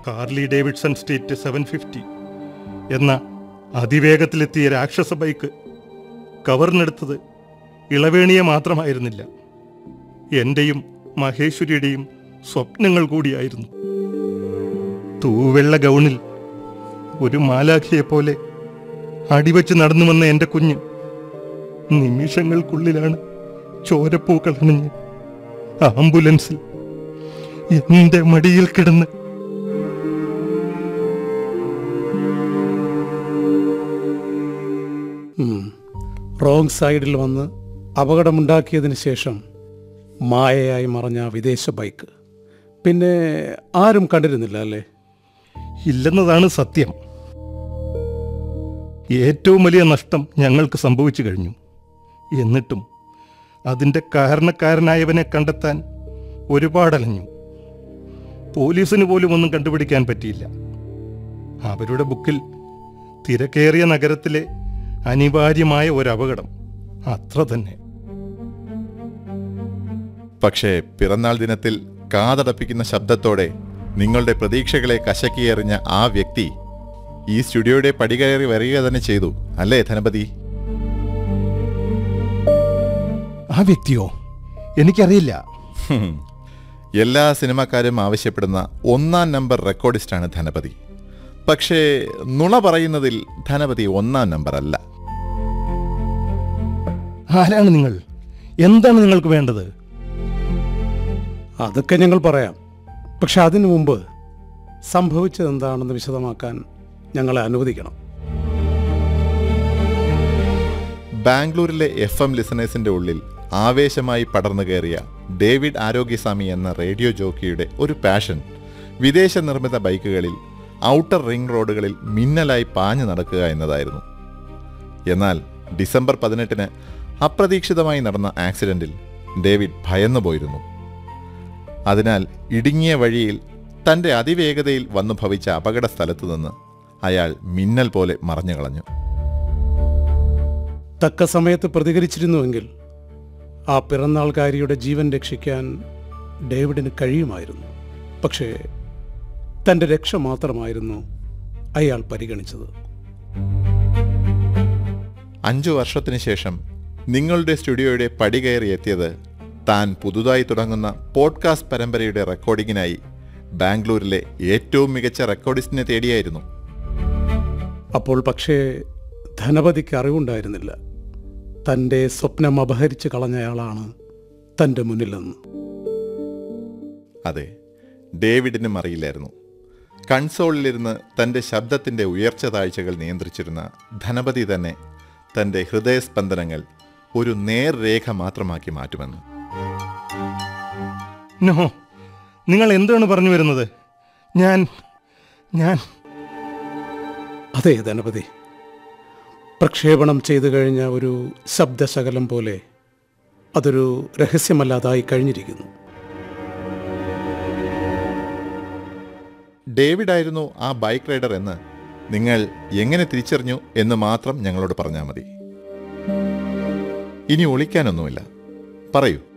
Harley Davidson street seven fifty എന്ന അതിവേഗത്തിലെത്തിയ രാക്ഷസ ബൈക്ക് കവർന്നെടുത്തത് ഇളവേണിയെ മാത്രമായിരുന്നില്ല എന്റെയും മഹേശ്വരിയുടെയും സ്വപ്നങ്ങൾ കൂടിയായിരുന്നു തൂവെള്ള ഗൗണിൽ ഒരു മാലാഖിയെ പോലെ അടിവച്ച് നടന്നു വന്ന എന്റെ കുഞ്ഞ് നിമിഷങ്ങൾക്കുള്ളിലാണ് ചോരപ്പൂക്കൾ അണിഞ്ഞ് ആംബുലൻസിൽ എന്റെ മടിയിൽ കിടന്ന് റോങ് സൈഡിൽ വന്ന് അപകടമുണ്ടാക്കിയതിന് ശേഷം മായയായി മറഞ്ഞ ആ വിദേശ ബൈക്ക് പിന്നെ ആരും കണ്ടിരുന്നില്ല അല്ലേ ഇല്ലെന്നതാണ് സത്യം ഏറ്റവും വലിയ നഷ്ടം ഞങ്ങൾക്ക് സംഭവിച്ചു കഴിഞ്ഞു എന്നിട്ടും അതിൻ്റെ കാരണക്കാരനായവനെ കണ്ടെത്താൻ ഒരുപാടലഞ്ഞു പോലീസിന് പോലും ഒന്നും കണ്ടുപിടിക്കാൻ പറ്റിയില്ല അവരുടെ ബുക്കിൽ തിരക്കേറിയ നഗരത്തിലെ അനിവാര്യമായ ഒരു അപകടം അത്ര തന്നെ പക്ഷേ പിറന്നാൾ ദിനത്തിൽ കാതടപ്പിക്കുന്ന ശബ്ദത്തോടെ നിങ്ങളുടെ പ്രതീക്ഷകളെ കശക്കിയെറിഞ്ഞ ആ വ്യക്തി ഈ സ്റ്റുഡിയോയുടെ പടികയറി വരിക തന്നെ ചെയ്തു അല്ലേ ധനപതി ആ വ്യക്തിയോ എനിക്കറിയില്ല ഹും. എല്ലാ സിനിമാക്കാരും ആവശ്യപ്പെടുന്ന ഒന്നാം നമ്പർ റെക്കോർഡിസ്റ്റാണ് ധനപതി പക്ഷേ നുണ പറയുന്നതിൽ ധനപതി ഒന്നാം നമ്പർ അല്ല ആരാണ് നിങ്ങൾ എന്താണ് നിങ്ങൾക്ക് വേണ്ടത് അതൊക്കെ ഞങ്ങൾ പറയാം പക്ഷെ അതിനു മുമ്പ് സംഭവിച്ചത് എന്താണെന്ന് വിശദമാക്കാൻ ഞങ്ങളെ അനുവദിക്കണം ബാംഗ്ലൂരിലെ എഫ് എം ലിസണേഴ്സിന്റെ ഉള്ളിൽ ആവേശമായി പടർന്നു കയറിയ ഡേവിഡ് ആരോഗ്യസ്വാമി എന്ന റേഡിയോ ജോക്കിയുടെ ഒരു പാഷൻ വിദേശ നിർമ്മിത ബൈക്കുകളിൽ ഔട്ടർ റിംഗ് റോഡുകളിൽ മിന്നലായി പാഞ്ഞു നടക്കുക എന്നതായിരുന്നു എന്നാൽ ഡിസംബർ പതിനെട്ടിന് അപ്രതീക്ഷിതമായി നടന്ന ആക്സിഡന്റിൽ ഡേവിഡ് ഭയന്നു പോയിരുന്നു അതിനാൽ ഇടുങ്ങിയ വഴിയിൽ തന്റെ അതിവേഗതയിൽ വന്നു ഭവിച്ച അപകട സ്ഥലത്തു നിന്ന് അയാൾ മിന്നൽ പോലെ മറഞ്ഞു കളഞ്ഞു തക്ക സമയത്ത് പ്രതികരിച്ചിരുന്നുവെങ്കിൽ ആ പിറന്നാൾക്കാരിയുടെ ജീവൻ രക്ഷിക്കാൻ ഡേവിഡിന് കഴിയുമായിരുന്നു പക്ഷേ തൻ്റെ രക്ഷ മാത്രമായിരുന്നു അയാൾ പരിഗണിച്ചത് അഞ്ചു വർഷത്തിനു ശേഷം നിങ്ങളുടെ സ്റ്റുഡിയോയുടെ പടി കയറി എത്തിയത് താൻ പുതുതായി തുടങ്ങുന്ന പോഡ്കാസ്റ്റ് പരമ്പരയുടെ റെക്കോർഡിങ്ങിനായി ബാംഗ്ലൂരിലെ ഏറ്റവും മികച്ച റെക്കോർഡിസ്റ്റിനെ തേടിയായിരുന്നു അപ്പോൾ പക്ഷേ ധനപതിക്ക് അറിവുണ്ടായിരുന്നില്ല തൻ്റെ സ്വപ്നം അപഹരിച്ച് കളഞ്ഞയാളാണ് തൻ്റെ മുന്നിലെന്ന് അതെ ഡേവിഡിനും അറിയില്ലായിരുന്നു കൺസോളിലിരുന്ന് തൻ്റെ ശബ്ദത്തിൻ്റെ ഉയർച്ച താഴ്ചകൾ നിയന്ത്രിച്ചിരുന്ന ധനപതി തന്നെ തൻ്റെ ഹൃദയസ്പന്ദനങ്ങൾ ഒരു നേർരേഖ മാത്രമാക്കി മാറ്റുമെന്ന് നോ നിങ്ങൾ എന്താണ് പറഞ്ഞു വരുന്നത് ഞാൻ ഞാൻ അതെ ധനപതി പ്രക്ഷേപണം ചെയ്തു കഴിഞ്ഞ ഒരു ശബ്ദശകലം പോലെ അതൊരു രഹസ്യമല്ലാതായി കഴിഞ്ഞിരിക്കുന്നു ഡേവിഡ് ആയിരുന്നു ആ ബൈക്ക് റൈഡർ എന്ന് നിങ്ങൾ എങ്ങനെ തിരിച്ചറിഞ്ഞു എന്ന് മാത്രം ഞങ്ങളോട് പറഞ്ഞാൽ മതി ഇനി ഒളിക്കാനൊന്നുമില്ല പറയൂ